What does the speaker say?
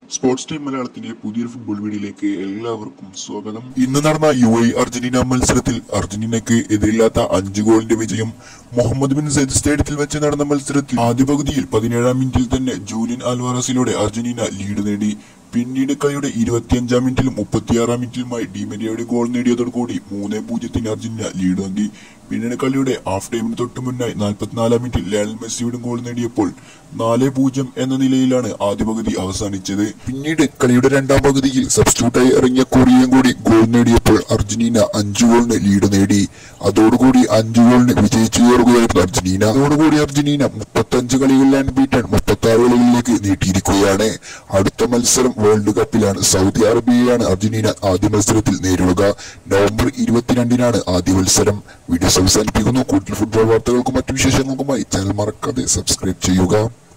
sports time മലയാളത്തിന്റെ പുതിയൊരു football വീഡിയോയിലേക്ക് എല്ലാവർക്കും സ്വാഗതം ഇന്ന് നടന്ന യു എ അർജന്റീന മത്സരത്തിൽ അർജന്റീനയ്ക്ക് എതിരില്ലാത്ത അഞ്ച് ഗോളിന്റെ വിജയം മുഹമ്മദ് ബിൻ സൈദ് സ്റ്റേഡിയത്തിൽ വെച്ച് നടന്ന മത്സരത്തിൽ ആദ്യ പകുതിയിൽ പതിനേഴാം മിനിറ്റിൽ തന്നെ ജൂലിയൻ ആൽവാറസിലൂടെ അർജന്റീന ലീഡ് നേടി പിന്നീട് കളിയുടെ ഇരുപത്തിയഞ്ചാം മിനിറ്റിലും മുപ്പത്തിയാറാം മിനിറ്റിലുമായി ഡിമെരിയയുടെ ഗോൾ നേടിയതോടുകൂടി മൂന്ന് പൂജ്യത്തിന് അർജന്റീന ലീഡ് നൽകി പിന്നീട് കളിയുടെ ഹാഫ് ടൈമിന് തൊട്ട് മുന്നായി നാൽപ്പത്തിനാലാം മിനിറ്റിൽ ലയണൽ മെസ്സിയുടെ ഗോൾ നേടിയപ്പോൾ നാല് പൂജ്യം എന്ന നിലയിലാണ് ആദ്യ പകുതി അവസാനിച്ചത് പിന്നീട് കളിയുടെ രണ്ടാം പകുതിയിൽ സബ്സ്റ്റിറ്റ്യൂട്ടായി ഇറങ്ങിയ കൊറിയയും കൂടി ഗോൾ നേടിയപ്പോൾ അർജന്റീന അഞ്ചു ഗോളിന് ലീഡ് നേടി അതോടുകൂടി അഞ്ചു ഗോളിന് വിജയിച്ചു കയറുകയായിരുന്നു അർജന്റീന അതോടുകൂടി അർജന്റീന മുപ്പത്തഞ്ച് കളികളിലാണ് ബീറ്റാൻ മുപ്പത്തി ആറ് കളികളിലേക്ക് നീട്ടിയിരിക്കുകയാണ് അടുത്ത മത്സരം വേൾഡ് കപ്പിലാണ് സൗദി അറേബ്യയാണ് അർജന്റീന ആദ്യ മത്സരത്തിൽ നേരിടുക നവംബർ ഇരുപത്തിരണ്ടിനാണ് ആദ്യ മത്സരം വീഡിയോസ് അവസാനിപ്പിക്കുന്നു കൂടുതൽ ഫുട്ബോൾ വാർത്തകൾക്കും മറ്റു വിശേഷങ്ങൾക്കുമായി ചാനൽ മറക്കാതെ സബ്സ്ക്രൈബ് ചെയ്യുക